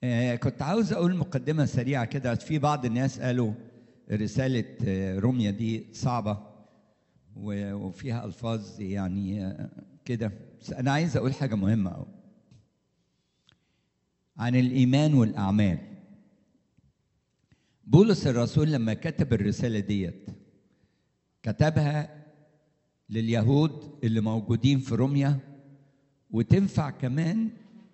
آه كنت عاوز اقول مقدمه سريعه كده في بعض الناس قالوا رساله آه، روميا دي صعبه و- وفيها الفاظ يعني آه، كده بس انا عايز اقول حاجه مهمه قوي عن الايمان والاعمال بولس الرسول لما كتب الرساله ديت كتبها لليهود اللي موجودين في روميا وتنفع كمان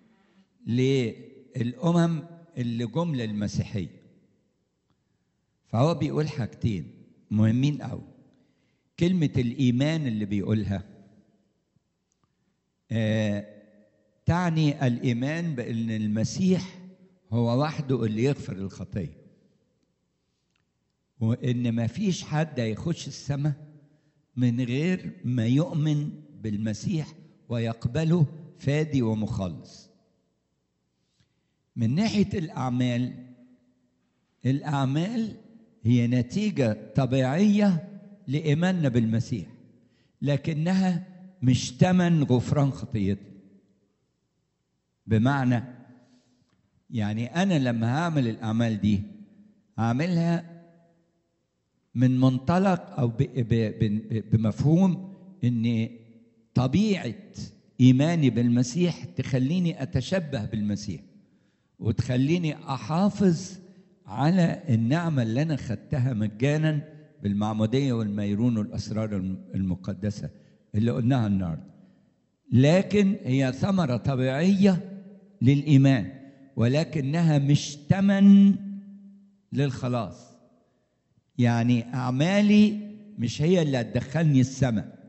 للأمم اللي جم للمسيحية فهو بيقول حاجتين مهمين قوي كلمة الإيمان اللي بيقولها آه تعني الإيمان بأن المسيح هو وحده اللي يغفر الخطية وإن ما فيش حد هيخش السماء من غير ما يؤمن بالمسيح ويقبله فادي ومخلص من ناحيه الاعمال الاعمال هي نتيجه طبيعيه لايماننا بالمسيح لكنها مش تمن غفران خطيتنا بمعنى يعني انا لما هعمل الاعمال دي هعملها من منطلق او ب- ب- ب- بمفهوم ان طبيعه ايماني بالمسيح تخليني اتشبه بالمسيح وتخليني احافظ على النعمه اللي انا خدتها مجانا بالمعموديه والميرون والاسرار الم- المقدسه اللي قلناها النهارده لكن هي ثمره طبيعيه للايمان ولكنها مش تمن للخلاص يعني اعمالي مش هي اللي هتدخلني السماء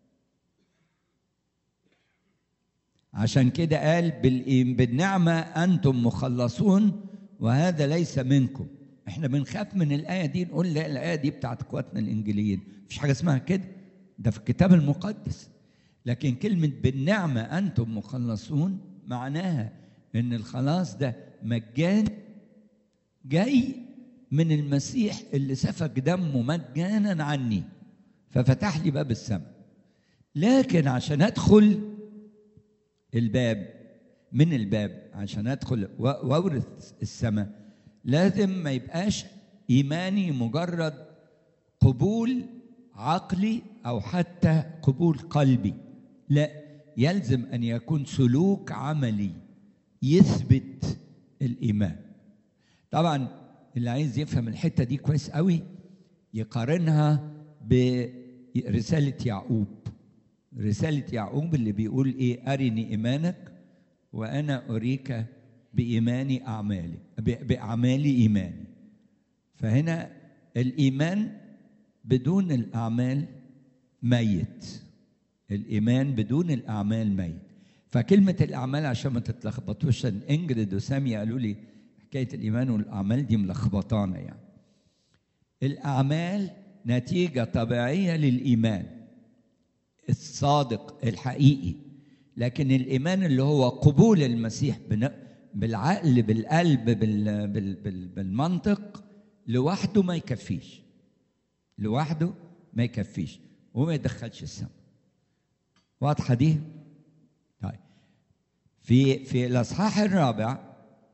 عشان كده قال بالإيم- بالنعمة أنتم مخلصون وهذا ليس منكم احنا بنخاف من الآية دي نقول لا الآية دي بتاعت اخواتنا الإنجيليين مفيش حاجة اسمها كده ده في الكتاب المقدس لكن كلمة بالنعمة أنتم مخلصون معناها إن الخلاص ده مجان جاي من المسيح اللي سفك دمه مجانا عني ففتح لي باب السماء لكن عشان ادخل الباب من الباب عشان ادخل و- واورث السماء لازم ما يبقاش ايماني مجرد قبول عقلي او حتى قبول قلبي لا يلزم ان يكون سلوك عملي يثبت الايمان طبعا اللي عايز يفهم الحته دي كويس قوي يقارنها برساله يعقوب رساله يعقوب اللي بيقول ايه ارني ايمانك وانا اريك بايماني اعمالي ب- باعمالي ايماني فهنا الايمان بدون الاعمال ميت الايمان بدون الاعمال ميت فكلمه الاعمال عشان ما تتلخبطوش عشان انجريد وسامي قالوا لي حكايه الايمان والاعمال دي ملخبطانا يعني الاعمال نتيجه طبيعيه للايمان الصادق الحقيقي لكن الايمان اللي هو قبول المسيح بن- بالعقل بالقلب بال- بال- بال- بالمنطق لوحده ما يكفيش لوحده ما يكفيش وما يدخلش السماء واضحه دي طيب في في الاصحاح الرابع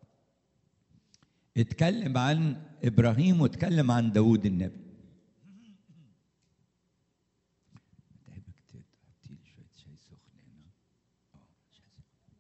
اتكلم عن ابراهيم واتكلم عن داوود النبي تعبك تحطي لي شويه شاي سخن هنا اه شاي سخن.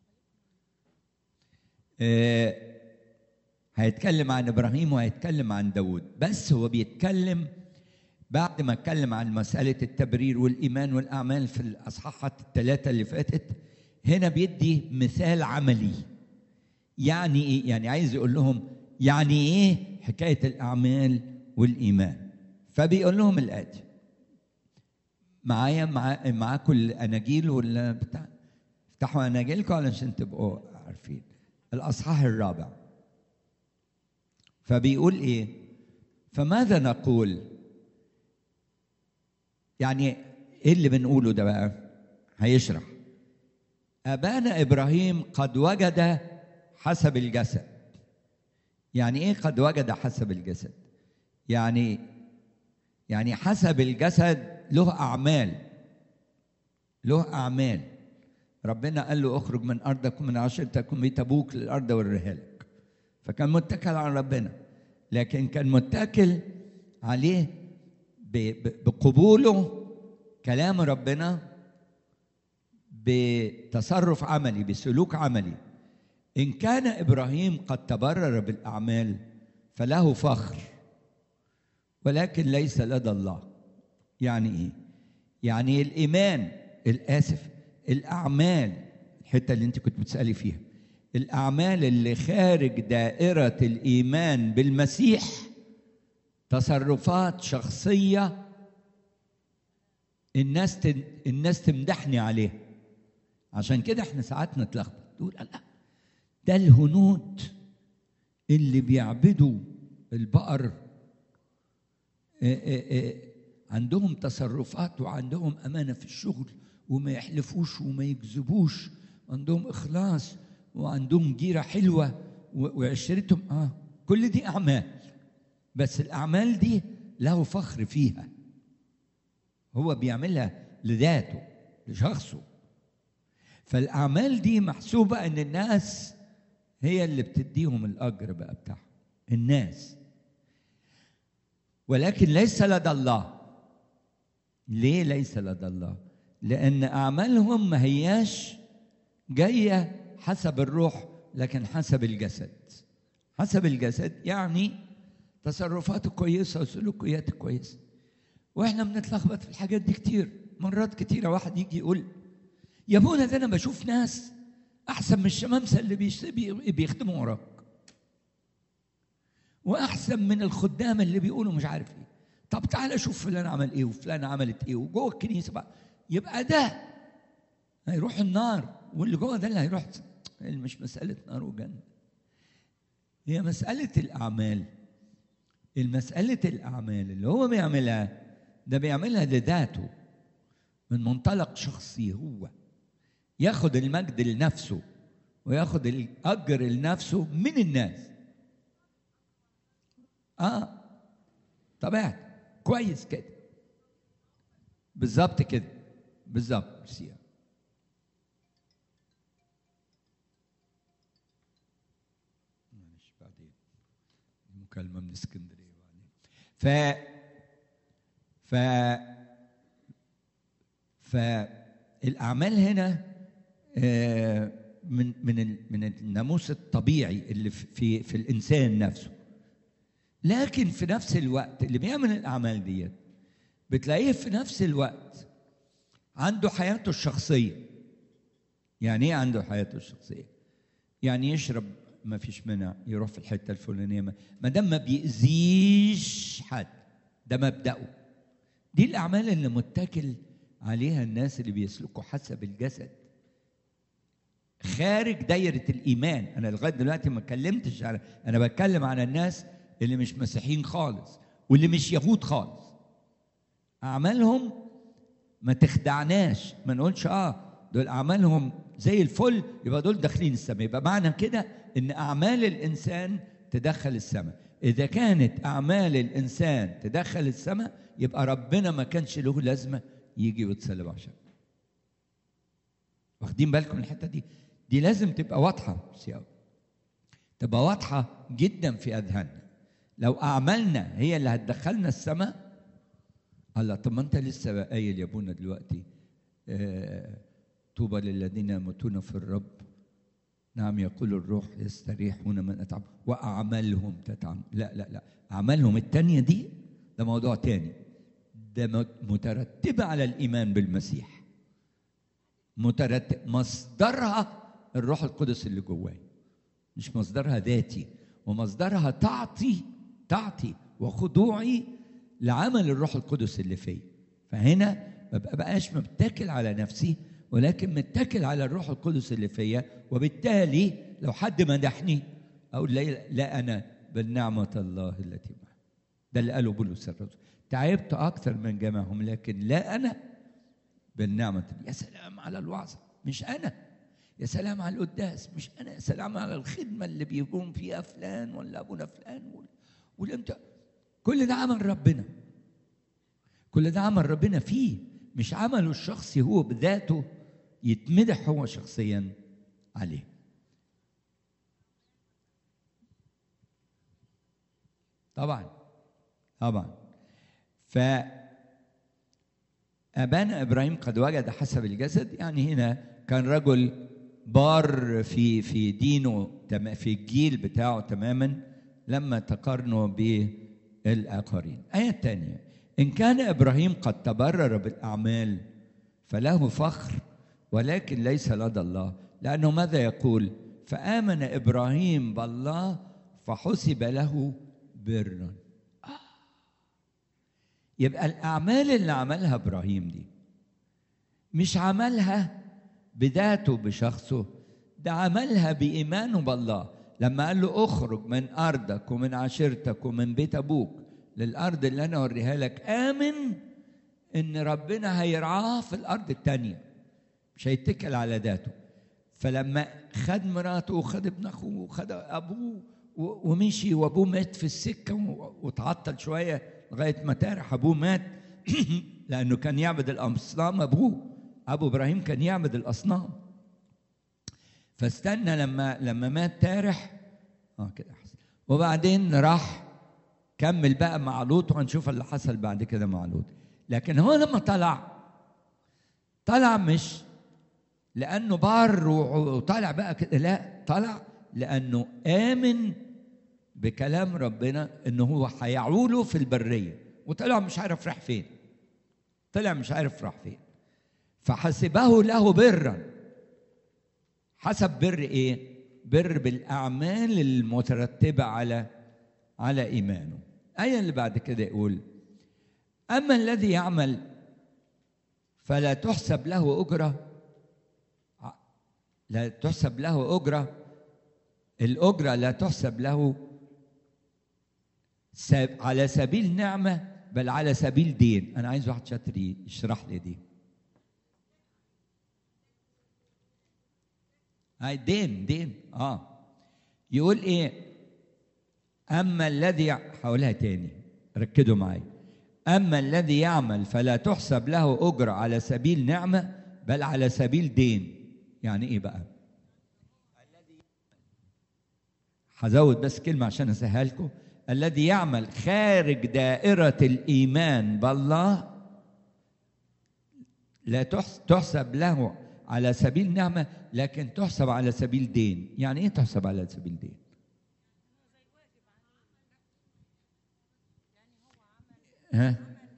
آه، هيتكلم عن ابراهيم وهيتكلم عن داوود بس هو بيتكلم بعد ما اتكلم عن مساله التبرير والايمان والاعمال في الاصحاحات الثلاثه اللي فاتت هنا بيدي مثال عملي يعني ايه يعني عايز يقول لهم يعني ايه حكايه الاعمال والايمان فبيقول لهم الاتي معايا مع معاكم الاناجيل ولا بتاع افتحوا اناجيلكم علشان تبقوا عارفين الاصحاح الرابع فبيقول ايه فماذا نقول يعني ايه اللي بنقوله ده بقى هيشرح ابانا ابراهيم قد وجد حسب الجسد يعني ايه قد وجد حسب الجسد يعني يعني حسب الجسد له اعمال له اعمال ربنا قال له اخرج من ارضك ومن عشيرتك ومن ابوك للارض والرهالك فكان متكل على ربنا لكن كان متكل عليه ب- ب- بقبوله كلام ربنا بتصرف عملي بسلوك عملي ان كان ابراهيم قد تبرر بالاعمال فله فخر ولكن ليس لدى الله يعني ايه يعني الايمان الاسف الاعمال الحته اللي انت كنت بتسالي فيها الاعمال اللي خارج دائره الايمان بالمسيح تصرفات شخصيه الناس تن... الناس تمدحني عليها عشان كده احنا ساعات نتلخبط تقول لا ده الهنود اللي بيعبدوا البقر آه، آه، آه، عندهم تصرفات وعندهم امانه في الشغل وما يحلفوش وما يكذبوش عندهم اخلاص وعندهم جيره حلوه و- وعشرتهم اه كل دي اعمال بس الاعمال دي له فخر فيها هو بيعملها لذاته لشخصه فالاعمال دي محسوبه ان الناس هي اللي بتديهم الاجر بقى بتاعهم الناس ولكن ليس لدى الله ليه ليس لدى الله لان اعمالهم ما هياش جايه حسب الروح لكن حسب الجسد حسب الجسد يعني تصرفاته كويسه وسلوكياته كويسه واحنا بنتلخبط في الحاجات دي كتير مرات كتيره واحد يجي يقول يا ابونا ده انا بشوف ناس احسن من الشمامسه اللي بيش- بي- بيخدموا وراك واحسن من الخدام اللي بيقولوا مش عارف ايه طب تعالى شوف فلان عمل ايه وفلان عملت ايه وجوه الكنيسه بقى يبقى ده هيروح النار واللي جوه ده اللي هيروح مش مساله نار وجنه هي مساله الاعمال المساله الاعمال اللي هو بيعملها ده بيعملها لذاته من منطلق شخصي هو ياخد المجد لنفسه وياخد الاجر لنفسه من الناس اه طبيعي كويس كده بالظبط كده بالظبط ميرسي. معلش بعدين مكالمه من اسكندريه بعدين ف ف فالاعمال هنا آه، من من ال- من الناموس الطبيعي اللي في في, في الانسان نفسه لكن في نفس الوقت اللي بيعمل الاعمال ديت بتلاقيه في نفس الوقت عنده حياته الشخصيه يعني ايه عنده حياته الشخصيه يعني يشرب ما فيش منع يروح في الحته الفلانيه ما ما دام ما بيأذيش حد ده مبدأه دي الاعمال اللي متكل عليها الناس اللي بيسلكوا حسب الجسد خارج دايرة الإيمان أنا لغاية دلوقتي ما اتكلمتش على أنا بتكلم على الناس اللي مش مسيحيين خالص واللي مش يهود خالص أعمالهم ما تخدعناش ما نقولش آه دول أعمالهم زي الفل يبقى دول داخلين السماء يبقى معنى كده إن أعمال الإنسان تدخل السماء إذا كانت أعمال الإنسان تدخل السماء يبقى ربنا ما كانش له لازمة يجي ويتصلب عشان واخدين بالكم من الحته دي دي لازم تبقى واضحه سياق تبقى واضحه جدا في اذهاننا لو اعمالنا هي اللي هتدخلنا السماء الله طب ما انت لسه قايل يا ابونا دلوقتي آه طوبى للذين يموتون في الرب نعم يقول الروح يستريحون من اتعب واعمالهم تتعب لا لا لا اعمالهم التانية دي ده موضوع تاني ده مترتبه على الايمان بالمسيح مترتب مصدرها الروح القدس اللي جواي مش مصدرها ذاتي ومصدرها تعطي تعطي وخضوعي لعمل الروح القدس اللي فيا فهنا ما بقاش متكل على نفسي ولكن متكل على الروح القدس اللي فيا وبالتالي لو حد مدحني اقول لا, لا انا بالنعمه الله التي معي ده اللي قاله بولس الرسول تعبت اكثر من جمعهم لكن لا انا بالنعمة يا سلام على الوعظة مش أنا يا سلام على القداس مش أنا يا سلام على الخدمة اللي بيقوم فيها فلان ولا أبونا فلان ولا أنت كل ده عمل ربنا كل ده عمل ربنا فيه مش عمله الشخصي هو بذاته يتمدح هو شخصيا عليه طبعا طبعا ف أبانا إبراهيم قد وجد حسب الجسد يعني هنا كان رجل بار في في دينه تم- في الجيل بتاعه تماما لما تقارنوا بالآخرين الآية الثانية إن كان إبراهيم قد تبرر بالأعمال فله فخر ولكن ليس لدى الله لأنه ماذا يقول فآمن إبراهيم بالله فحسب له برا يبقى الأعمال اللي عملها إبراهيم دي مش عملها بذاته بشخصه ده عملها بإيمانه بالله لما قال له اخرج من أرضك ومن عشيرتك ومن بيت أبوك للأرض اللي أنا أوريها لك آمن إن ربنا هيرعاه في الأرض التانية مش هيتكل على ذاته فلما خد مراته وخد ابن أخوه وخد أبوه و- ومشي وأبوه مات في السكة و- وتعطل شوية لغاية ما تارح أبوه مات لأنه كان يعبد الأصنام أبوه أبو إبراهيم كان يعبد الأصنام فاستنى لما لما مات تارح اه كده احسن وبعدين راح كمل بقى مع لوط وهنشوف اللي حصل بعد كده مع لوط لكن هو لما طلع طلع مش لانه بار و- وطلع بقى كده لا طلع لانه امن بكلام ربنا انه هو هيعوله في البريه وطلع مش عارف راح فين طلع مش عارف راح فين فحسبه له برا حسب بر ايه بر بالاعمال المترتبه على على ايمانه الايه اللي بعد كده يقول اما الذي يعمل فلا تحسب له اجره ع- لا تحسب له اجره الاجره لا تحسب له سب- على سبيل نعمه بل على سبيل دين انا عايز واحد شاطر يشرح لي دي هاي دين دين اه يقول ايه اما الذي هقولها تاني ركزوا معايا اما الذي يعمل فلا تحسب له اجره على سبيل نعمه بل على سبيل دين يعني ايه بقى هزود بس كلمه عشان اسهلها لكم الذي يعمل خارج دائره الايمان بالله لا تحس- تحسب له على سبيل نعمة لكن تحسب على سبيل دين يعني ايه تحسب على سبيل دين ها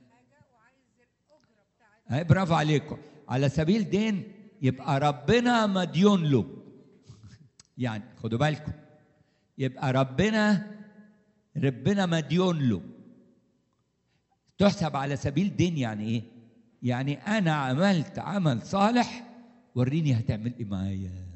هاي برافو عليكم على سبيل دين يبقى ربنا مديون له يعني خدوا بالكم يبقى ربنا ربنا مديون له تحسب على سبيل دين يعني ايه يعني انا عملت عمل صالح وريني هتعمل ايه معايا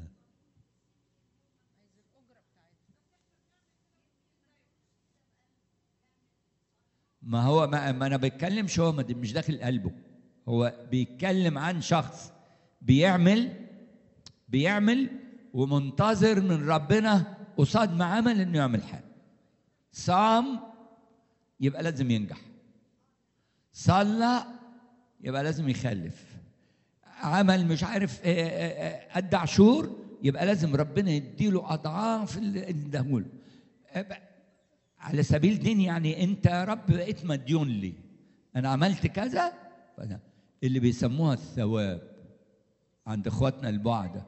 ما هو ما, ما انا بتكلمش هو ما- مش داخل قلبه هو بيتكلم عن شخص بيعمل بيعمل ومنتظر من ربنا قصاد ما عمل انه يعمل حاجه صام يبقى لازم ينجح صلى يبقى لازم يخلف عمل مش عارف آه، آه، آه، قد عشور يبقى لازم ربنا يديله اضعاف اللي اداهوله آه، بقى- على سبيل دين يعني انت يا رب بقيت مديون لي انا عملت كذا فأنا اللي بيسموها الثواب عند اخواتنا البعدة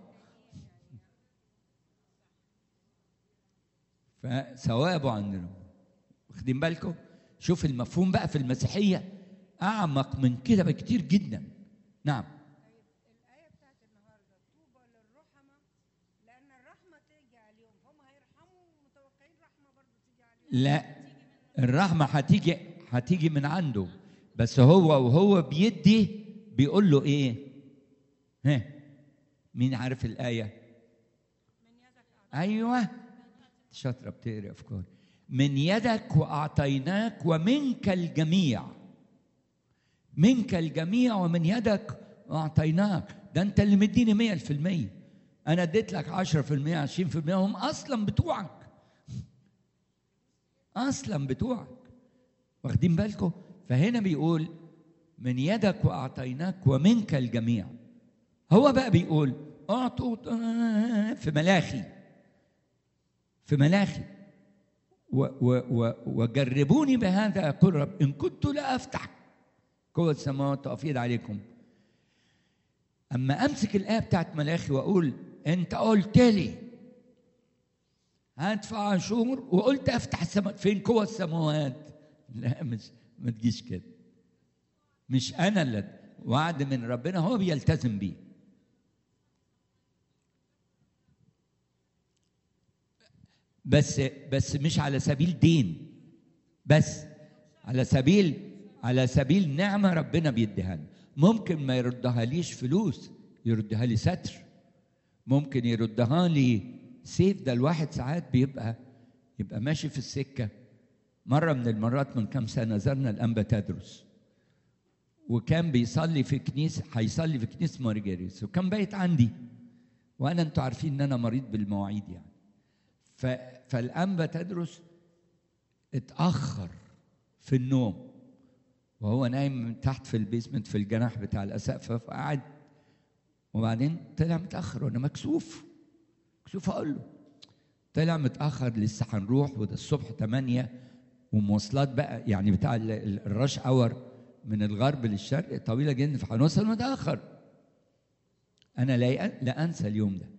فثوابه عندنا واخدين بالكم شوف المفهوم بقى في المسيحية أعمق من كده بكتير جدا نعم الآية بتاعت النهاردة طوبى للرحمة لأن الرحمة تيجي عليهم هم هيرحموا متوقعين رحمة برضو تيجي عليهم لا الرحمة هتيجي هتيجي من عنده بس هو وهو بيدي بيقول له ايه ها مين عارف الآية أيوة شاطرة بتقري أفكار من يدك وأعطيناك ومنك الجميع منك الجميع ومن يدك أعطيناك ده أنت اللي مديني مية في المية أنا اديت لك عشرة في المية عشرين في المية هم أصلا بتوعك اصلا بتوعك واخدين بالكم فهنا بيقول من يدك واعطيناك ومنك الجميع هو بقى بيقول اعطوا في ملاخي في ملاخي و و و وجربوني بهذا يقول رب ان كنت لا افتح قوة السماوات وافيض عليكم اما امسك الايه بتاعت ملاخي واقول انت قلت لي هدفع عاشور وقلت افتح السماء فين قوة السماوات لا مش ما تجيش كده مش انا اللي وعد من ربنا هو بيلتزم بيه بس بس مش على سبيل دين بس على سبيل على سبيل نعمه ربنا بيديها لنا ممكن ما يردها ليش فلوس يردها لي ستر ممكن يردها لي سيف ده الواحد ساعات بيبقى يبقى ماشي في السكه مره من المرات من كام سنه زرنا الانبا تدرس وكان بيصلي في كنيسه هيصلي في كنيسه مارجريس وكان بايت عندي وانا انتوا عارفين ان انا مريض بالمواعيد يعني ف... فالانبا تدرس اتاخر في النوم وهو نايم من تحت في البيسمنت في الجناح بتاع الاسقف فقعد وبعدين طلع متاخر وانا مكسوف مكسوف اقول له طلع متاخر لسه هنروح وده الصبح 8 ومواصلات بقى يعني بتاع ال- ال- الرش اور من الغرب للشرق طويله جدا فهنوصل متاخر انا لا لا انسى اليوم ده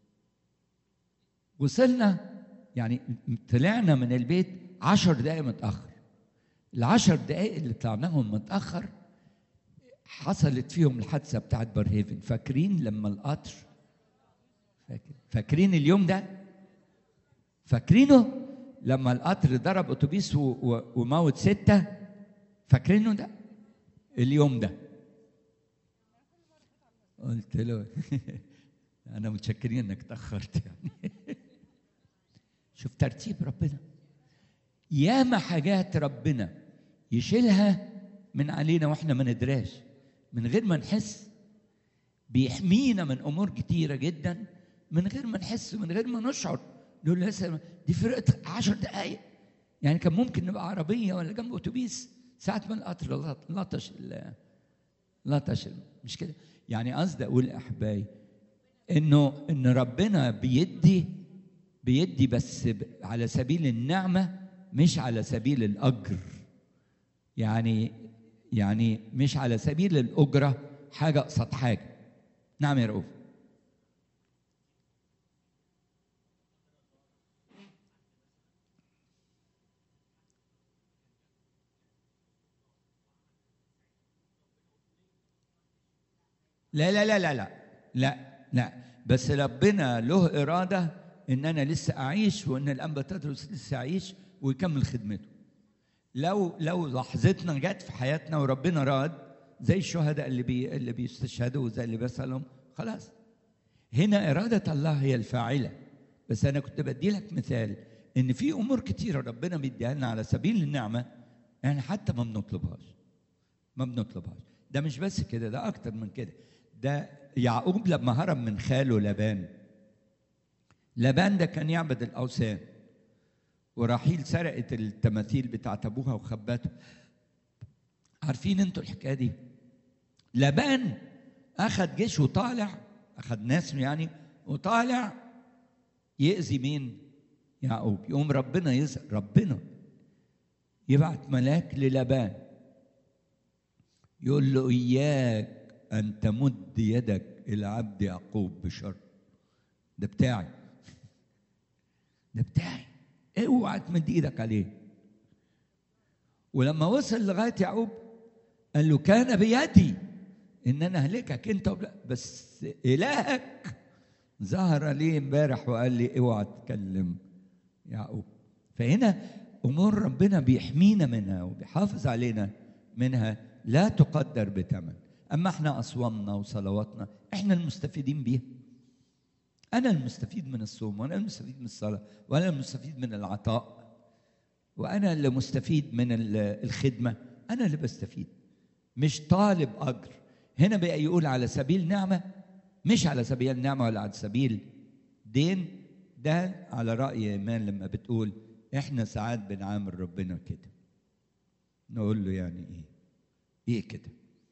وصلنا يعني طلعنا من البيت عشر دقايق متأخر العشر دقايق اللي طلعناهم متأخر حصلت فيهم الحادثة بتاعت برهيفن فاكرين لما القطر فاكر فاكرين اليوم ده فاكرينه لما القطر ضرب اتوبيس و- و- وموت ستة فاكرينه ده اليوم ده قلت له انا متشكرين انك تاخرت يعني شوف ترتيب ربنا ياما حاجات ربنا يشيلها من علينا واحنا ما ندراش من غير ما نحس بيحمينا من امور كتيره جدا من غير ما نحس من غير ما نشعر نقول لسه دي فرقت عشر دقايق يعني كان ممكن نبقى عربيه ولا جنب اتوبيس ساعه ما القطر لط- لطش ال- لطش ال- مش كده يعني قصدي اقول يا احبائي انه ان ربنا بيدي بيدي بس ب- على سبيل النعمه مش على سبيل الاجر يعني يعني مش على سبيل الاجره حاجه قصاد حاجه نعم يا رؤوف لا لا لا لا لا لا لا بس ربنا له إرادة إن أنا لسه أعيش وإن الأنبا تدرس لسه أعيش ويكمل خدمته لو لو لحظتنا جت في حياتنا وربنا راد زي الشهداء اللي بي اللي بيستشهدوا وزي اللي بيسألهم خلاص هنا إرادة الله هي الفاعلة بس أنا كنت بدي لك مثال إن في أمور كتيرة ربنا بيديها لنا على سبيل النعمة يعني حتى ما بنطلبهاش ما بنطلبهاش ده مش بس كده ده اكتر من كده ده يعقوب لما هرب من خاله لبان لبان ده كان يعبد الاوثان ورحيل سرقت التماثيل بتاعت ابوها وخبته عارفين انتوا الحكايه دي لبان اخذ جيش وطالع اخذ ناس يعني وطالع يأذي مين يعقوب يقوم ربنا يزق ربنا يبعت ملاك للبان يقول له إياك أن تمد يدك إلى عبد يعقوب بشر ده بتاعي ده بتاعي اوعى تمد ايدك عليه ولما وصل لغايه يعقوب قال له كان بيدي ان انا اهلكك انت وبلا بس الهك ظهر لي امبارح وقال لي اوعى تكلم يعقوب فهنا امور ربنا بيحمينا منها وبيحافظ علينا منها لا تقدر بثمن اما احنا اصوامنا وصلواتنا احنا المستفيدين بيها انا المستفيد من الصوم وانا المستفيد من الصلاه وانا المستفيد من العطاء وانا اللي مستفيد من ال- الخدمه انا اللي بستفيد مش طالب اجر هنا بقى يقول على سبيل نعمه مش على سبيل نعمه ولا على سبيل دين ده على راي ايمان لما بتقول احنا ساعات بنعامل ربنا كده نقول له يعني ايه ايه كده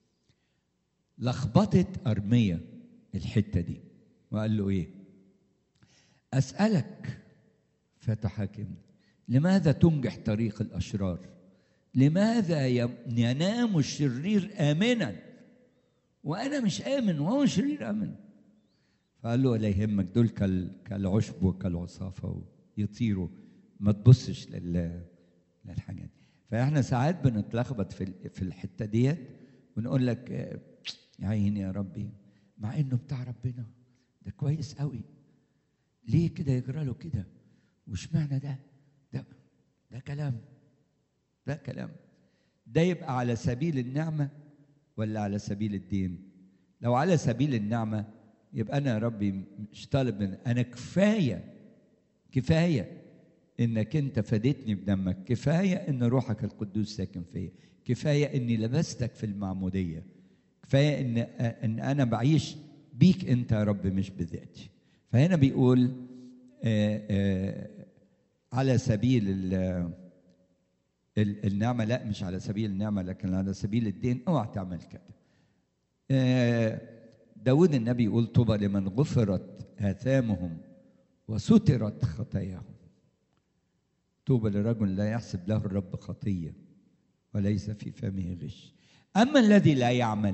لخبطت ارميه الحته دي وقال له ايه اسالك فتحاكمني لماذا تنجح طريق الاشرار لماذا ي- ينام الشرير امنا وانا مش امن وهو شرير امن فقال له لا يهمك دول كال- كالعشب وكالعصافه يطيروا ما تبصش لل للحاجات دي فاحنا ساعات بنتلخبط في ال- في الحته ديت ونقول لك آه، يا عيني يا ربي مع انه بتاع ربنا ده كويس قوي ليه كده يجرى له كده واشمعنى ده ده ده كلام ده كلام ده يبقى على سبيل النعمه ولا على سبيل الدين لو على سبيل النعمه يبقى انا يا ربي مش طالب من انا كفايه كفايه انك انت فديتني بدمك كفايه ان روحك القدوس ساكن فيا كفايه اني لبستك في المعموديه كفايه ان ان انا بعيش بيك انت يا رب مش بذاتي فهنا بيقول آه، آه، على سبيل ال- ال- النعمه لا مش على سبيل النعمه لكن على سبيل الدين اوعى تعمل كده آه، داود النبي يقول طوبى لمن غفرت آثامهم وسترت خطاياهم طوبى لرجل لا يحسب له الرب خطية وليس في فمه غش أما الذي لا يعمل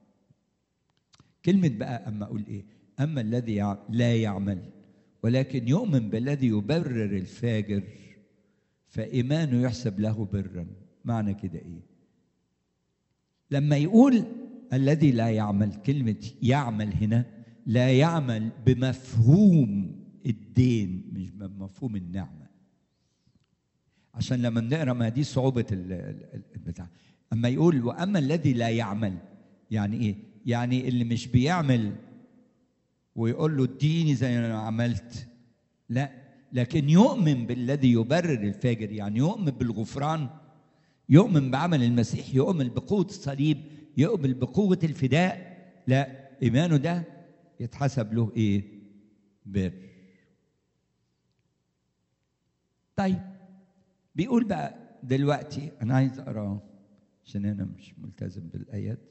كلمة بقى أما أقول إيه أما الذي يع- لا يعمل ولكن يؤمن بالذي يبرر الفاجر فإيمانه يحسب له برا معنى كده إيه لما يقول الذي لا يعمل كلمة يعمل هنا لا يعمل بمفهوم الدين مش بمفهوم النعمة عشان لما بنقرا ما دي صعوبة ال- ال- البتاع أما يقول وأما الذي لا يعمل يعني إيه؟ يعني اللي مش بيعمل ويقول له اديني زي ما أنا عملت لا لكن يؤمن بالذي يبرر الفاجر يعني يؤمن بالغفران يؤمن بعمل المسيح يؤمن بقوة الصليب يؤمن بقوة الفداء لا إيمانه ده يتحسب له إيه بر طيب بيقول بقى دلوقتي أنا عايز أقرأ عشان أنا مش ملتزم بالآيات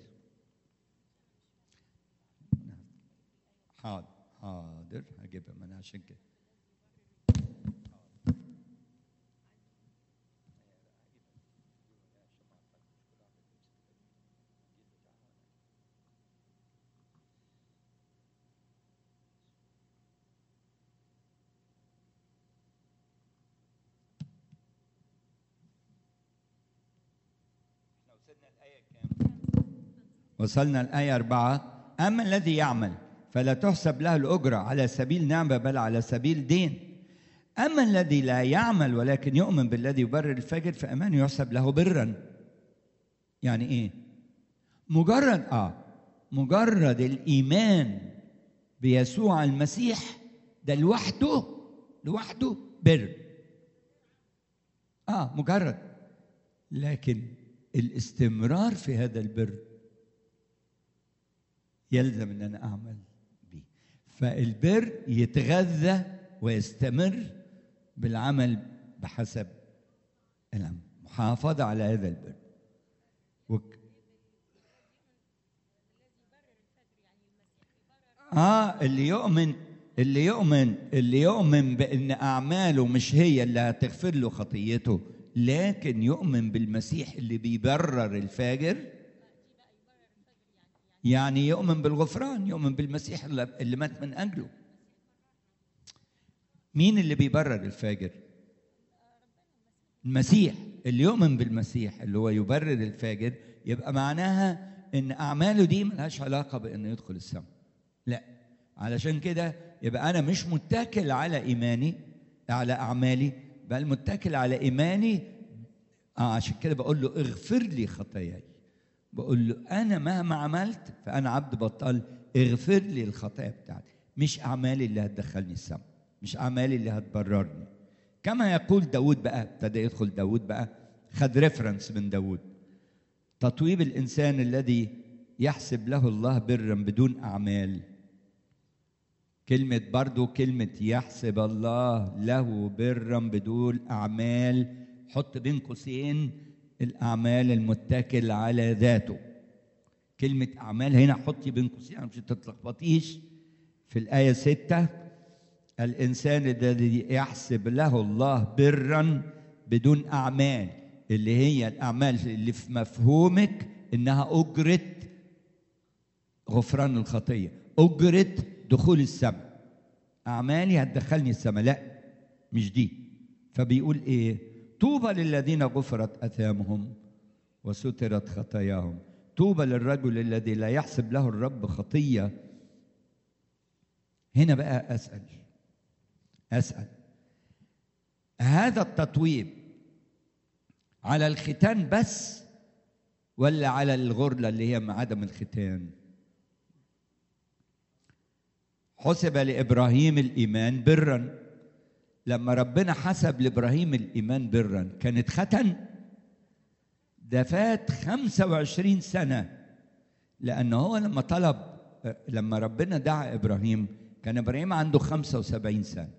حاضر حاضر هجيبها من عشان كده وصلنا الآية أربعة أما الذي يعمل فلا تحسب له الأجرة على سبيل نعمة بل على سبيل دين أما الذي لا يعمل ولكن يؤمن بالذي يبرر الفجر فأمانه يحسب له برا يعني إيه مجرد آه مجرد الإيمان بيسوع المسيح ده لوحده لوحده بر آه مجرد لكن الاستمرار في هذا البر يلزم ان انا اعمل به فالبر يتغذى ويستمر بالعمل بحسب العمل محافظة على هذا البر وك... اه اللي يؤمن اللي يؤمن اللي يؤمن بان اعماله مش هي اللي هتغفر له خطيته لكن يؤمن بالمسيح اللي بيبرر الفاجر يعني يؤمن بالغفران يؤمن بالمسيح اللي اللي مات من اجله مين اللي بيبرر الفاجر المسيح اللي يؤمن بالمسيح اللي هو يبرر الفاجر يبقى معناها ان اعماله دي ملهاش علاقه بانه يدخل السماء لا علشان كده يبقى انا مش متكل على ايماني على اعمالي بل متكل على ايماني آه عشان كده بقول له اغفر لي خطاياي بقول له انا مهما عملت فانا عبد بطال اغفر لي الخطايا بتاعتي مش اعمالي اللي هتدخلني السماء مش اعمالي اللي هتبررني كما يقول داود بقى ابتدى يدخل داود بقى خد ريفرنس من داود تطويب الانسان الذي يحسب له الله برا بدون اعمال كلمة برضو كلمة يحسب الله له برا بدون أعمال حط بين قوسين الأعمال المتكل على ذاته كلمة أعمال هنا حطي بين قوسين عشان تتلخبطيش في الآية ستة الانسان الذي يحسب له الله برا بدون اعمال اللي هي الاعمال اللي في مفهومك انها اجره غفران الخطيه اجره دخول السماء اعمالي هتدخلني السماء لا مش دي فبيقول ايه طوبى للذين غفرت اثامهم وسترت خطاياهم طوبى للرجل الذي لا يحسب له الرب خطيه هنا بقى اسال اسال هذا التطويب على الختان بس ولا على الغرله اللي هي مع عدم الختان حسب لابراهيم الايمان برا لما ربنا حسب لابراهيم الايمان برا كانت ختن ده فات 25 سنه لان هو لما طلب لما ربنا دعا ابراهيم كان ابراهيم عنده 75 سنه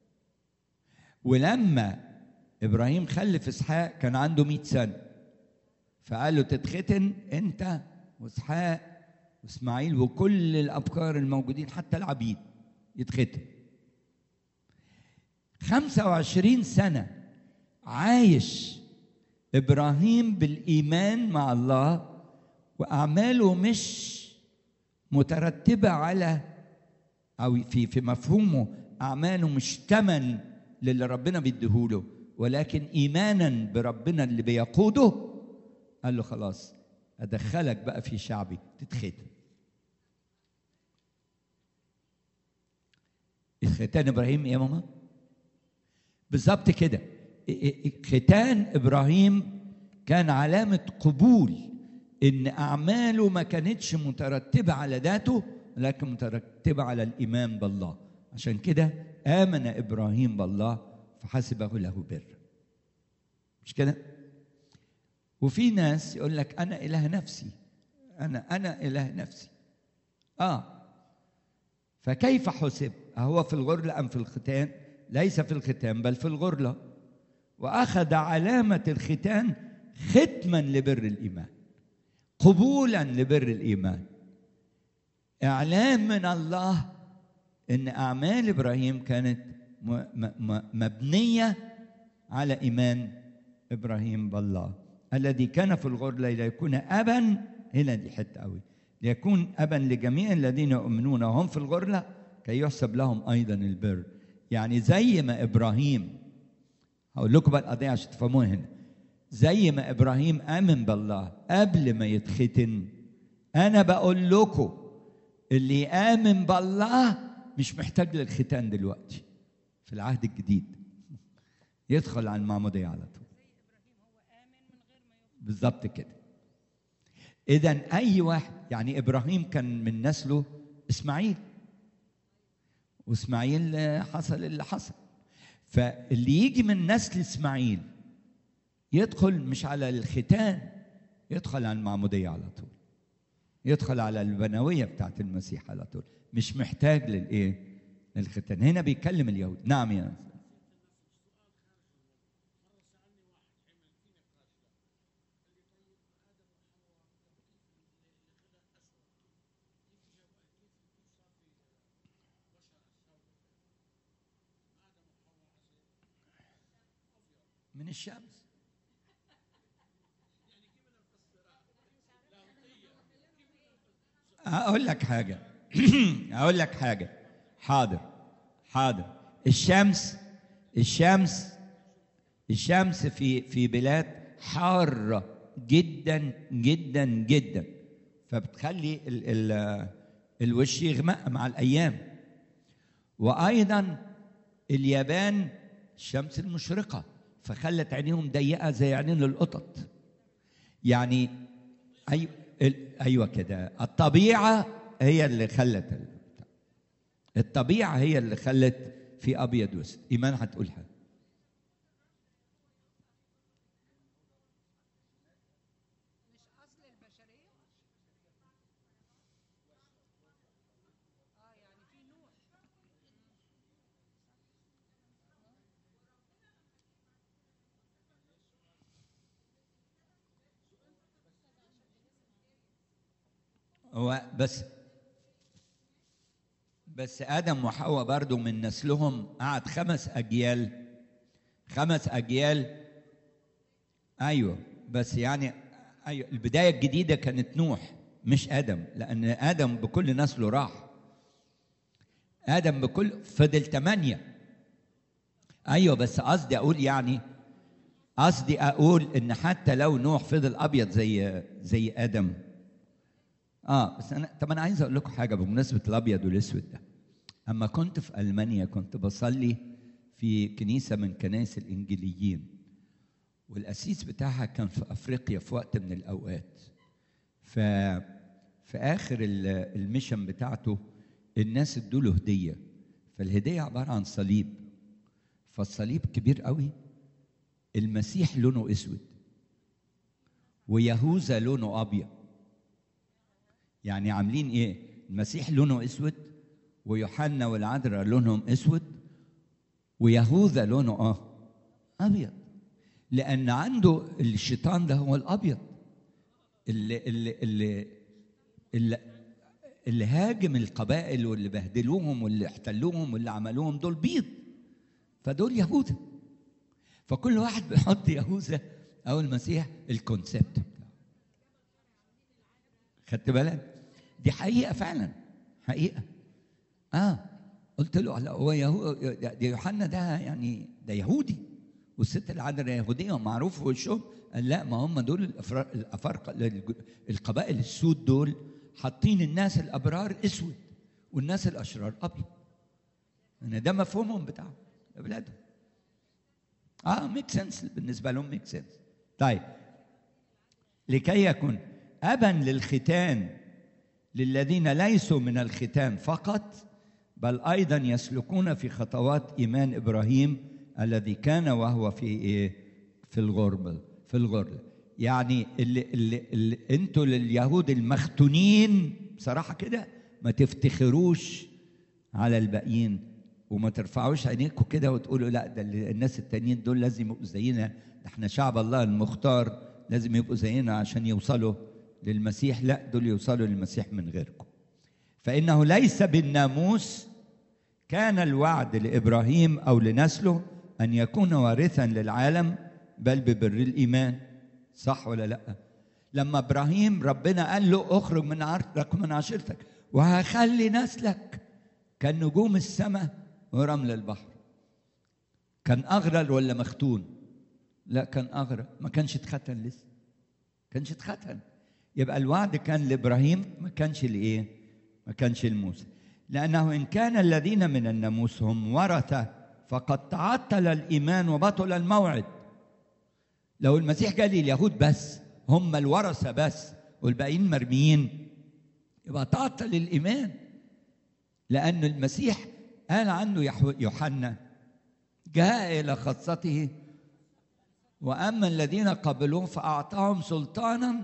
ولما ابراهيم خلف اسحاق كان عنده 100 سنه فقال له تتختن انت واسحاق واسماعيل وكل الابكار الموجودين حتى العبيد يتختن 25 سنه عايش ابراهيم بالايمان مع الله واعماله مش مترتبه على او في في مفهومه اعماله مش تمن للي ربنا بيديهوله ولكن ايمانا بربنا اللي بيقوده قال له خلاص ادخلك بقى في شعبي تتختم ختان ابراهيم ايه يا ماما بالظبط كده ختان ابراهيم كان علامه قبول ان اعماله ما كانتش مترتبه على ذاته لكن مترتبه على الايمان بالله عشان كده امن ابراهيم بالله فحسبه له بر مش كده وفي ناس يقول لك انا اله نفسي انا انا اله نفسي اه فكيف حسب هو في الغرله ام في الختان ليس في الختان بل في الغرله واخذ علامه الختان ختما لبر الايمان قبولا لبر الايمان اعلان من الله ان اعمال ابراهيم كانت مبنيه على ايمان ابراهيم بالله الذي كان في الغرله ليكون ابا هنا دي حته قوي ليكون ابا لجميع الذين يؤمنون وهم في الغرله كي يحسب لهم ايضا البر يعني زي ما ابراهيم هقول لكم بقى القضيه عشان تفهموها هنا زي ما ابراهيم امن بالله قبل ما يتختن انا بقول لكم اللي امن بالله مش محتاج للختان دلوقتي في العهد الجديد يدخل على المعموديه على طول بالظبط كده اذا اي واحد يعني ابراهيم كان من نسله اسماعيل واسماعيل حصل اللي حصل فاللي يجي من نسل اسماعيل يدخل مش على الختان يدخل على المعموديه على طول يدخل على البنويه بتاعت المسيح على طول مش محتاج للايه للختان هنا بيتكلم اليهود نعم يا ناس. من الشمس اقول لك حاجه اقول لك حاجه حاضر حاضر الشمس الشمس الشمس في في بلاد حاره جدا جدا جدا فبتخلي ال ال الوش يغمق مع الايام وايضا اليابان الشمس المشرقه فخلت عينيهم ضيقه زي عينين القطط يعني ايوه ايوه كده الطبيعه هي اللي خلت الطبيعه هي اللي خلت في ابيض واسود ايمان هتقول حاجه مش اصل البشريه اه يعني في نوح هو بس بس ادم وحواء برضو من نسلهم قعد خمس اجيال خمس اجيال ايوه بس يعني ايوه البدايه الجديده كانت نوح مش ادم لان ادم بكل نسله راح ادم بكل فضل ثمانيه ايوه بس قصدي اقول يعني قصدي اقول ان حتى لو نوح فضل ابيض زي زي ادم اه بس انا طب انا عايز اقول لكم حاجه بمناسبه الابيض والاسود ده اما كنت في المانيا كنت بصلي في كنيسه من كنائس الانجيليين والاسيس بتاعها كان في افريقيا في وقت من الاوقات ف في اخر ال- الميشن بتاعته الناس ادوا له هديه فالهديه عباره عن صليب فالصليب كبير قوي المسيح لونه اسود ويهوذا لونه ابيض يعني عاملين ايه المسيح لونه اسود ويوحنا والعذراء لونهم اسود ويهوذا لونه اه ابيض لان عنده الشيطان ده هو الابيض اللي اللي اللي اللي, اللي هاجم القبائل واللي بهدلوهم واللي احتلوهم واللي عملوهم دول بيض فدول يهوذا فكل واحد بيحط يهوذا او المسيح الكونسبت بتاعه خدت بالك دي حقيقه فعلا حقيقه اه قلت له لا هو يهو ده يوحنا ده يعني ده يهودي والست العذراء يهوديه ومعروف في وشهم قال لا ما هم دول الأفرا- الافارقه القبائل السود دول حاطين الناس الابرار اسود والناس الاشرار ابيض يعني ده مفهومهم بتاعهم ده بلادهم اه ميك سنس بالنسبه لهم ميك سنس طيب لكي يكون ابا للختان للذين ليسوا من الختان فقط بل ايضا يسلكون في خطوات ايمان ابراهيم الذي كان وهو في ايه في الغربه في الغربه يعني اللي, اللي, اللي انتوا لليهود المختونين بصراحه كده ما تفتخروش على الباقيين وما ترفعوش عينيكم كده وتقولوا لا ده اللي- الناس التانيين دول لازم يبقوا زينا ده احنا شعب الله المختار لازم يبقوا زينا عشان يوصلوا للمسيح لا دول يوصلوا للمسيح من غيركم فإنه ليس بالناموس كان الوعد لإبراهيم أو لنسله أن يكون وارثا للعالم بل ببر الإيمان صح ولا لا لما إبراهيم ربنا قال له اخرج من عرضك ومن عشيرتك وهخلي نسلك كنجوم السماء ورمل البحر كان أغرل ولا مختون لا كان أغرل ما كانش اتختن لسه كانش اتختن يبقى الوعد كان لابراهيم ما كانش لايه؟ ما كانش لموسى لانه ان كان الذين من الناموس هم ورثه فقد تعطل الايمان وبطل الموعد لو المسيح جاء لليهود بس هم الورثه بس والباقيين مرميين يبقى تعطل الايمان لان المسيح قال عنه يحو- يوحنا جاء الى خاصته واما الذين قبلوه فاعطاهم سلطانا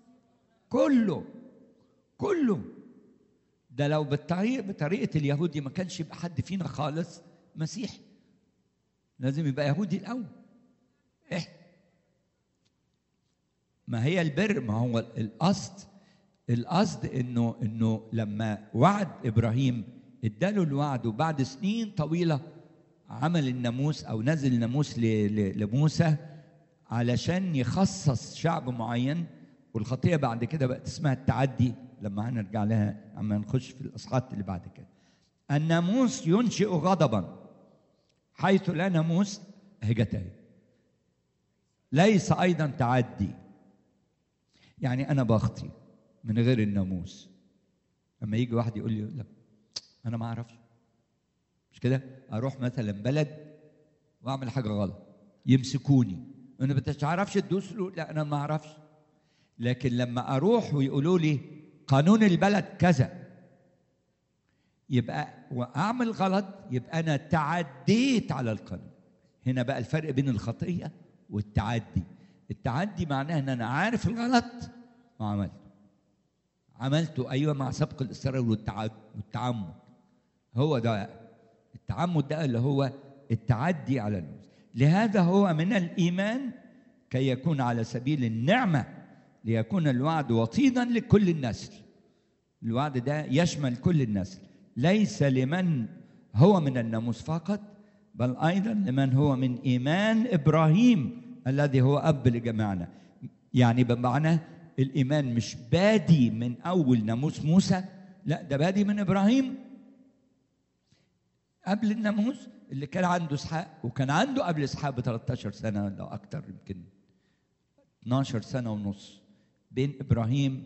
كله كله ده لو بالطريق بطريقه اليهودي ما كانش يبقى حد فينا خالص مسيحي لازم يبقى يهودي الاول ايه ما هي البر ما هو القصد القصد انه انه لما وعد ابراهيم اداله الوعد وبعد سنين طويله عمل الناموس او نزل الناموس ل- ل- لموسى علشان يخصص شعب معين والخطيه بعد كده بقت اسمها التعدي لما هنرجع لها اما نخش في الاصحاحات اللي بعد كده الناموس ينشئ غضبا حيث لا ناموس هجتين ليس ايضا تعدي يعني انا بخطي من غير الناموس لما يجي واحد يقول لي لا انا ما اعرفش مش كده اروح مثلا بلد واعمل حاجه غلط يمسكوني انا ما تعرفش تدوس له لا انا ما اعرفش لكن لما اروح ويقولوا لي قانون البلد كذا يبقى واعمل غلط يبقى انا تعديت على القانون هنا بقى الفرق بين الخطيه والتعدي التعدي معناه ان انا عارف الغلط وعملته عملته ايوه مع سبق الاصرار والتعد والتعمد هو ده التعمد ده اللي هو التعدي على الناس لهذا هو من الايمان كي يكون على سبيل النعمه ليكون الوعد وطيدا لكل النسل الوعد ده يشمل كل النسل ليس لمن هو من الناموس فقط بل ايضا لمن هو من ايمان ابراهيم الذي هو اب لجميعنا يعني بمعنى الايمان مش بادي من اول ناموس موسى لا ده بادي من ابراهيم قبل الناموس اللي كان عنده اسحاق وكان عنده قبل اسحاق ب 13 سنه ولا اكتر يمكن 12 سنه ونص بين ابراهيم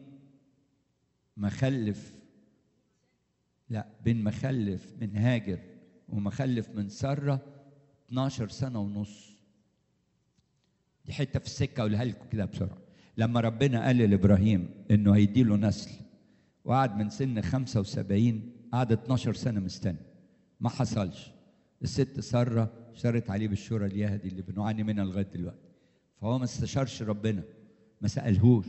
مخلف لا بين مخلف من هاجر ومخلف من ساره 12 سنه ونص دي حته في السكه اقولها لكم كده بسرعه لما ربنا قال لابراهيم انه هيدي له نسل وقعد من سن 75 قعد 12 سنه مستني ما حصلش الست ساره شرت عليه بالشورى اليهدي اللي بنعاني منها لغايه دلوقتي فهو ما استشارش ربنا ما سالهوش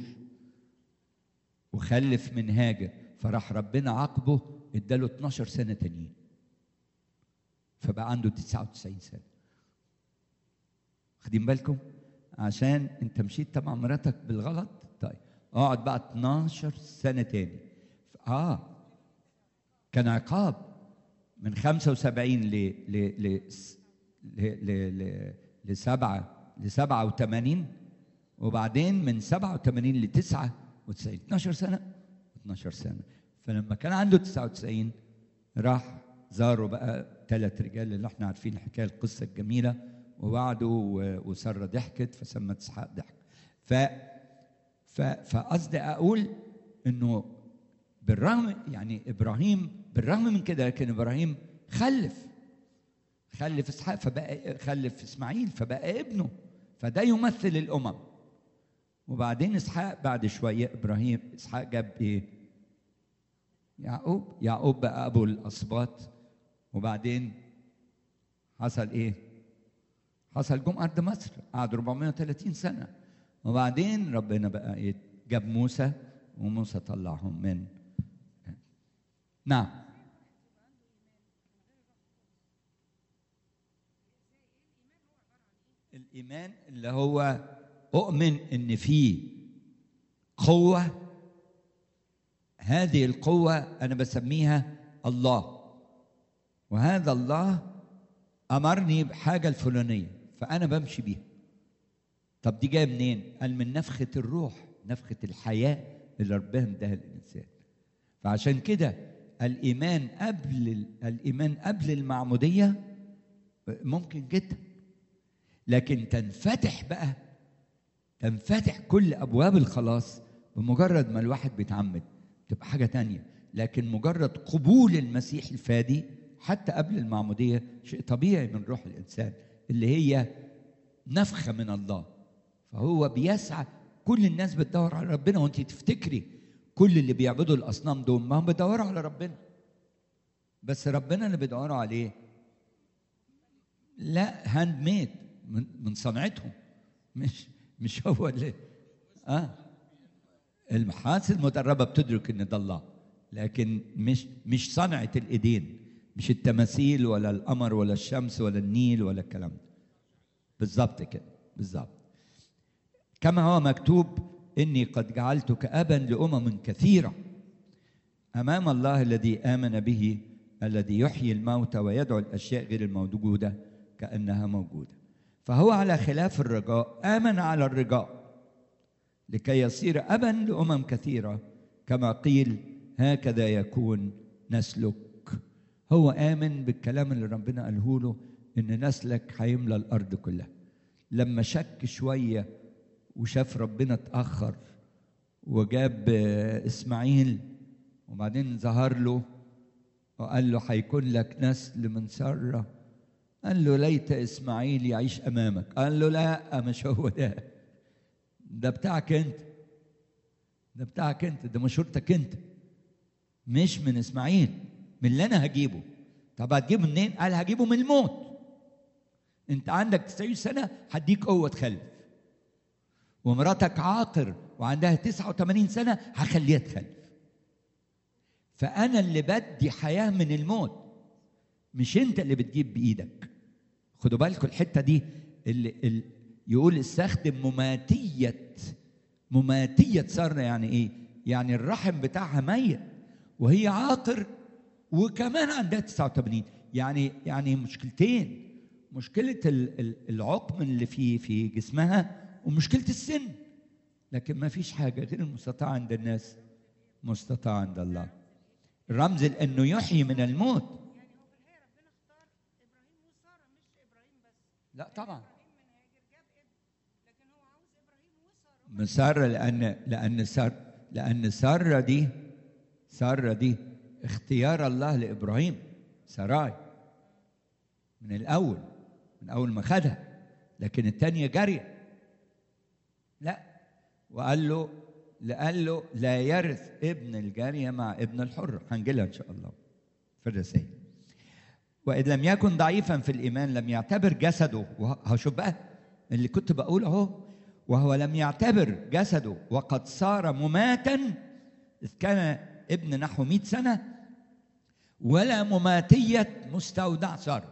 وخلف من هاجر فراح ربنا عاقبه اداله 12 سنه تانيين فبقى عنده 99 سنه واخدين بالكم عشان انت مشيت تبع مراتك بالغلط طيب اقعد بقى 12 سنه تاني اه كان عقاب من 75 ل ل ل ل ل ل لسبعة ل 87 وبعدين من 87 ل 99 12 سنة 12 سنة فلما كان عنده 99 راح زاروا بقى ثلاث رجال اللي احنا عارفين الحكايه القصه الجميله ووعدوا وساره ضحكت فسمت اسحاق ضحك ف ف فقصدي اقول انه بالرغم يعني ابراهيم بالرغم من كده لكن ابراهيم خلف خلف اسحاق فبقى خلف اسماعيل فبقى ابنه فده يمثل الامم وبعدين اسحاق بعد شويه ابراهيم اسحاق جاب ايه؟ يعقوب يعقوب بقى ابو الاسباط وبعدين حصل ايه؟ حصل جم ارض مصر قعد 430 سنه وبعدين ربنا بقى ايه؟ جاب موسى وموسى طلعهم من نعم الايمان اللي هو اؤمن ان في قوه هذه القوه انا بسميها الله وهذا الله امرني بحاجه الفلانيه فانا بمشي بيها طب دي جايه منين قال من نفخه الروح نفخه الحياه اللي ربنا اداها للانسان فعشان كده الايمان قبل الايمان قبل المعموديه ممكن جدا لكن تنفتح بقى تنفتح كل ابواب الخلاص بمجرد ما الواحد بيتعمد تبقى حاجه تانية لكن مجرد قبول المسيح الفادي حتى قبل المعموديه شيء طبيعي من روح الانسان اللي هي نفخه من الله فهو بيسعى كل الناس بتدور على ربنا وانت تفتكري كل اللي بيعبدوا الاصنام دول ما هم بيدوروا على ربنا بس ربنا اللي بيدوروا عليه لا هاند ميد من, من صنعتهم مش مش هو اللي اه المحاسن المدربه بتدرك ان ده الله لكن مش مش صنعه الايدين مش التماثيل ولا القمر ولا الشمس ولا النيل ولا الكلام ده بالظبط كده بالظبط كما هو مكتوب اني قد جعلتك ابا لامم كثيره امام الله الذي امن به الذي يحيي الموتى ويدعو الاشياء غير الموجوده كانها موجوده فهو على خلاف الرجاء امن على الرجاء لكي يصير ابا لامم كثيره كما قيل هكذا يكون نسلك هو امن بالكلام اللي ربنا قاله له ان نسلك هيملى الارض كلها لما شك شويه وشاف ربنا اتاخر وجاب اسماعيل وبعدين ظهر له وقال له هيكون لك نسل من ساره قال له ليت اسماعيل يعيش امامك قال له لا مش هو ده ده بتاعك انت ده بتاعك انت ده مشورتك انت مش من اسماعيل من اللي انا هجيبه طب هتجيبه منين قال هجيبه من الموت انت عندك 90 سنه هديك قوه تخلف ومراتك عاقر وعندها 89 سنه هخليها تخلف فانا اللي بدي حياه من الموت مش انت اللي بتجيب بايدك خدوا بالكم الحته دي اللي, اللي يقول استخدم مماتيه مماتيه ساره يعني ايه يعني الرحم بتاعها ميت وهي عاقر وكمان عندها 89 يعني يعني مشكلتين مشكله ال- ال- العقم اللي في في جسمها ومشكله السن لكن ما فيش حاجه غير المستطاع عند الناس مستطاع عند الله الرمز لانه يحيي من الموت يعني هو في الحقيقه ربنا اختار ابراهيم وساره مش ابراهيم بس لا طبعا ابراهيم من هاجر جاب ابن لكن هو عاوز ابراهيم وساره من سارة لأن لأن سار لأن سارة دي سارة دي اختيار الله لإبراهيم سراي من الأول من أول ما خدها لكن الثانية جارية لا وقال له قال له لا يرث ابن الجارية مع ابن الحر هنجيلها إن شاء الله في الرسائل وإذ لم يكن ضعيفا في الإيمان لم يعتبر جسده وهشوف بقى اللي كنت بقوله أهو وهو لم يعتبر جسده وقد صار مماتا إذ كان ابن نحو مئة سنة ولا مماتية مستودع صار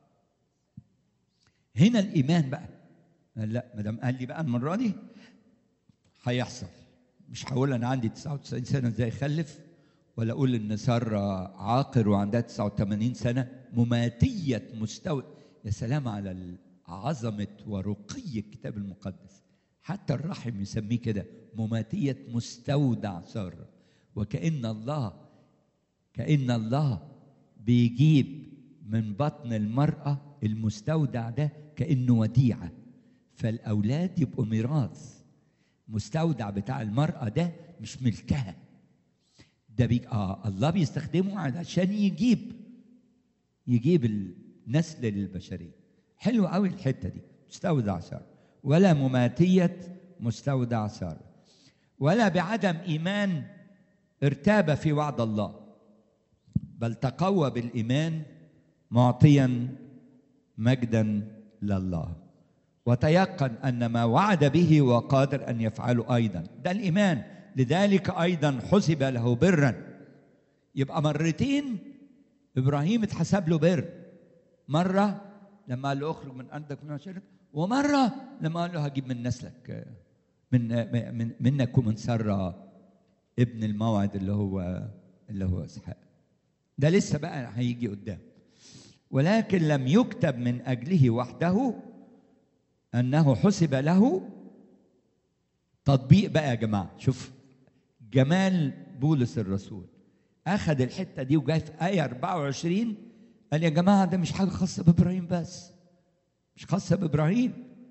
هنا الإيمان بقى قال لا ما دام قال لي بقى المرة دي هيحصل مش هقول أنا عندي 99 سنة إزاي أخلف ولا أقول إن سارة عاقر وعندها 89 سنة مماتية مستوى يا سلام على عظمة ورقي الكتاب المقدس حتى الرحم يسميه كده مماتية مستودع سارة وكأن الله كأن الله بيجيب من بطن المرأة المستودع ده كأنه وديعة فالأولاد يبقوا ميراث مستودع بتاع المرأة ده مش ملكها ده بي... آه الله بيستخدمه علشان يجيب يجيب النسل للبشرية حلو قوي الحتة دي مستودع سارة ولا مماتية مستودع سارة ولا بعدم إيمان ارتاب في وعد الله بل تقوى بالإيمان معطيا مجدا لله وتيقن ان ما وعد به وقادر ان يفعله ايضا ده الايمان لذلك ايضا حسب له برا يبقى مرتين ابراهيم اتحسب له بر مره لما قال له اخرج من ارضك من عشيرتك ومره لما قال له هجيب من نسلك من من منك ومن ساره ابن الموعد اللي هو اللي هو اسحاق ده لسه بقى هيجي قدام ولكن لم يكتب من اجله وحده انه حسب له تطبيق بقى يا جماعه شوف جمال بولس الرسول اخذ الحته دي وجاي في ايه 24 قال يا جماعه ده مش حاجه خاصه بابراهيم بس مش خاصه بابراهيم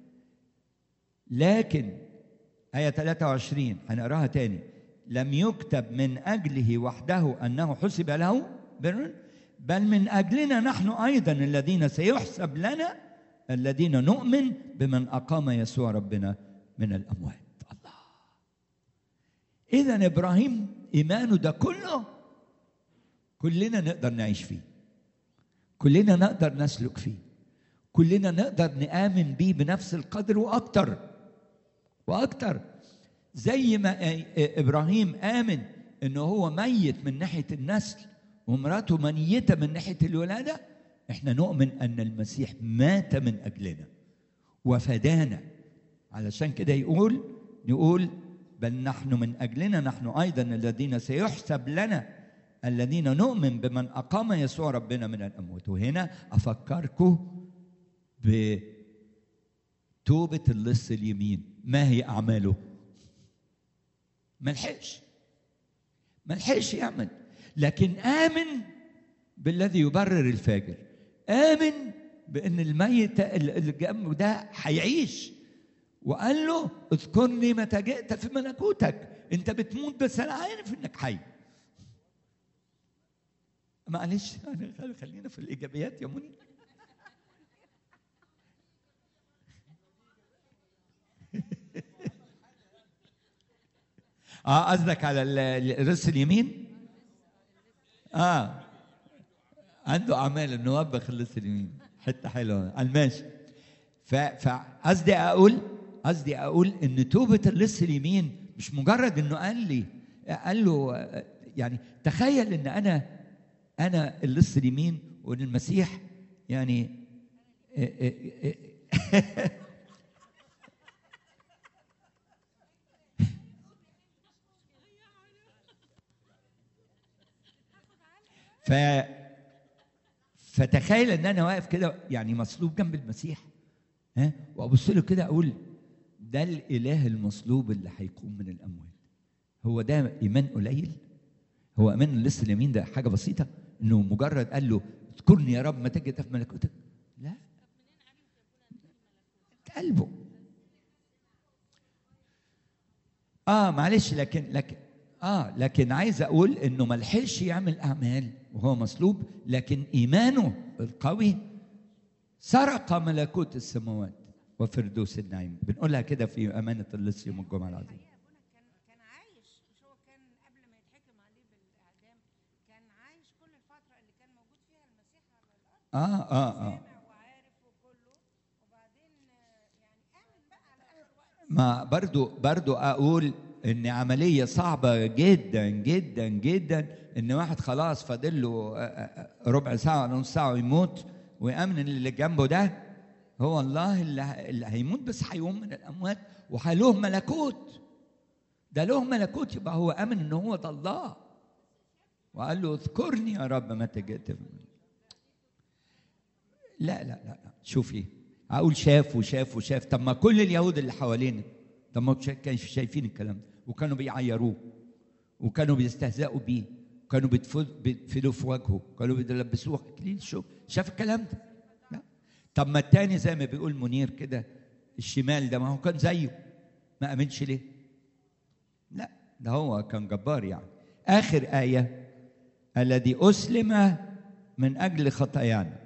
لكن ايه 23 هنقراها تاني لم يكتب من اجله وحده انه حسب له بر بل من اجلنا نحن ايضا الذين سيحسب لنا الذين نؤمن بمن اقام يسوع ربنا من الاموات الله اذا ابراهيم ايمانه ده كله كلنا نقدر نعيش فيه كلنا نقدر نسلك فيه كلنا نقدر نآمن بيه بنفس القدر واكتر واكتر زي ما ابراهيم امن انه هو ميت من ناحيه النسل ومراته ميته من ناحيه الولاده احنا نؤمن ان المسيح مات من اجلنا وفدانا علشان كده يقول نقول بل نحن من اجلنا نحن ايضا الذين سيحسب لنا الذين نؤمن بمن اقام يسوع ربنا من الاموات وهنا افكركم بتوبه اللص اليمين ما هي اعماله ما لحقش ما لحقش يعمل لكن امن بالذي يبرر الفاجر آمن بأن الميت اللي جنبه ده هيعيش وقال له اذكرني متى جئت في ملكوتك انت بتموت بس انا عارف انك حي معلش خلينا في الايجابيات يا منى اه قصدك على الرس اليمين اه عنده اعمال انه وبخ اللص اليمين حته حلوه على الماشي فقصدي اقول قصدي اقول ان توبه اللص اليمين مش مجرد انه قال لي قال له يعني تخيل ان انا انا اللص اليمين وان المسيح يعني ف فتخيل ان انا واقف كده يعني مصلوب جنب المسيح ها وابص له كده اقول ده الاله المصلوب اللي هيقوم من الاموات هو ده ايمان قليل هو ايمان لسه اليمين ده حاجه بسيطه انه مجرد قال له اذكرني يا رب ما تجد في ملكوتك لا قلبه اه معلش لكن لكن اه لكن عايز اقول انه ما لحقش يعمل اعمال وهو مصلوب لكن ايمانه القوي سرق ملكوت السماوات وفردوس النعيم بنقولها كده في امانه اللص يوم الجمعه العظيم الحقيقه ابونا كان كان عايش مش هو كان قبل ما يتحكم عليه بالاعدام كان عايش كل الفتره اللي كان موجود فيها المسيح على الارض اه اه اه سامع وعارف وكله وبعدين آه، يعني امن بقى على اخر وقت ما برضو برضو اقول ان عمليه صعبه جدا جدا جدا ان واحد خلاص فاضل له آه، آه، ربع ساعه ولا نص ساعه ويموت ويامن إن اللي جنبه ده هو الله اللي ه- اللي هيموت بس هيقوم من الاموات وله ملكوت ده له ملكوت يبقى هو امن ان هو ده الله وقال له اذكرني يا رب متى جئت لا لا لا لا شوفي اقول شاف وشاف وشاف طب ما كل اليهود اللي حوالينا طب ما شا- كانوا شايفين الكلام ده وكانوا بيعيروه وكانوا بيستهزئوا بيه وكانوا بيتفل- بيتفلوا في وجهه كانوا بيلبسوه اكليل شوك شاف الكلام ده لا طب ما التاني زي ما بيقول منير كده الشمال ده ما هو كان زيه ما امنش ليه لا ده هو كان جبار يعني اخر ايه الذي اسلم من اجل خطايانا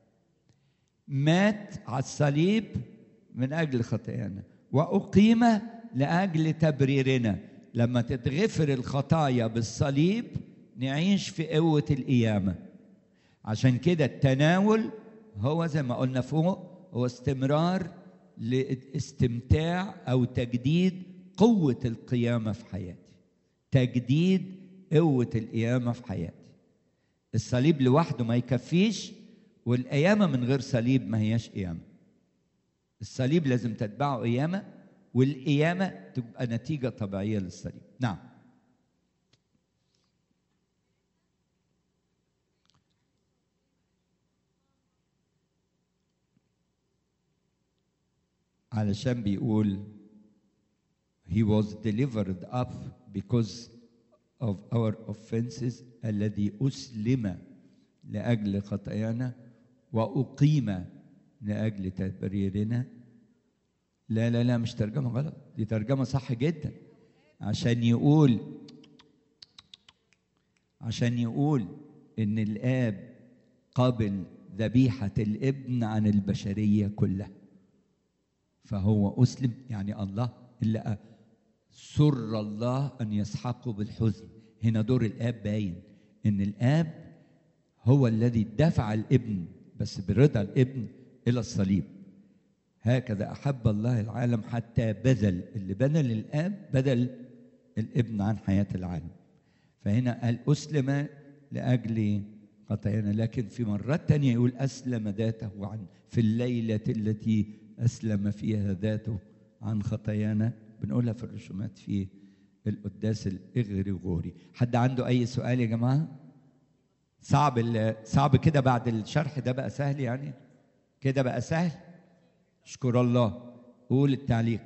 مات على الصليب من اجل خطايانا واقيم لاجل تبريرنا لما تتغفر الخطايا بالصليب نعيش في قوه القيامه عشان كده التناول هو زي ما قلنا فوق هو استمرار لاستمتاع او تجديد قوه القيامه في حياتي تجديد قوه القيامه في حياتي الصليب لوحده ما يكفيش والقيامة من غير صليب ما هياش قيامة الصليب لازم تتبعه قيامة والقيامة تبقى نتيجة طبيعية للصليب نعم علشان بيقول he was delivered up because of our offenses الذي أسلم لأجل خطايانا وأقيم لأجل تبريرنا لا لا لا مش ترجمة غلط دي ترجمة صح جدا عشان يقول عشان يقول إن الآب قابل ذبيحة الابن عن البشرية كلها فهو أسلم يعني الله اللي سر الله أن يسحقه بالحزن هنا دور الآب باين إن الآب هو الذي دفع الابن بس برضا الابن إلى الصليب هكذا أحب الله العالم حتى بذل اللي بذل الآب بذل الابن عن حياة العالم فهنا قال أسلم لأجل خطايانا لكن في مرات تانية يقول أسلم ذاته عن في الليلة التي أسلم فيها ذاته عن خطايانا بنقولها في الرسومات في القداس الإغريغوري حد عنده أي سؤال يا جماعة صعب ال- صعب كده بعد الشرح ده بقى سهل يعني كده بقى سهل اشكر الله قول التعليق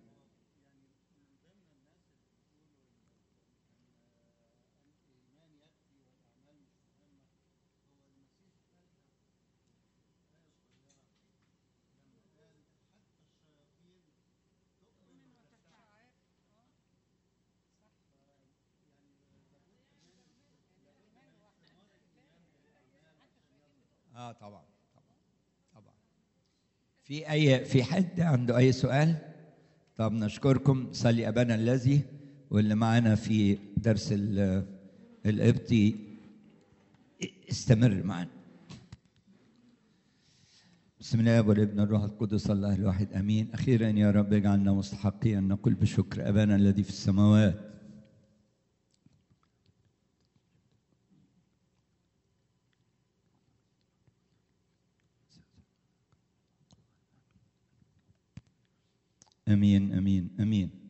اه طبعا طبعا طبعا في اي في حد عنده اي سؤال طب نشكركم صلي ابانا الذي واللي معانا في درس ال- القبطي استمر معنا بسم الله والابن الروح القدس الله الواحد امين اخيرا يا رب اجعلنا مستحقين ان نقول بشكر ابانا الذي في السماوات امين امين امين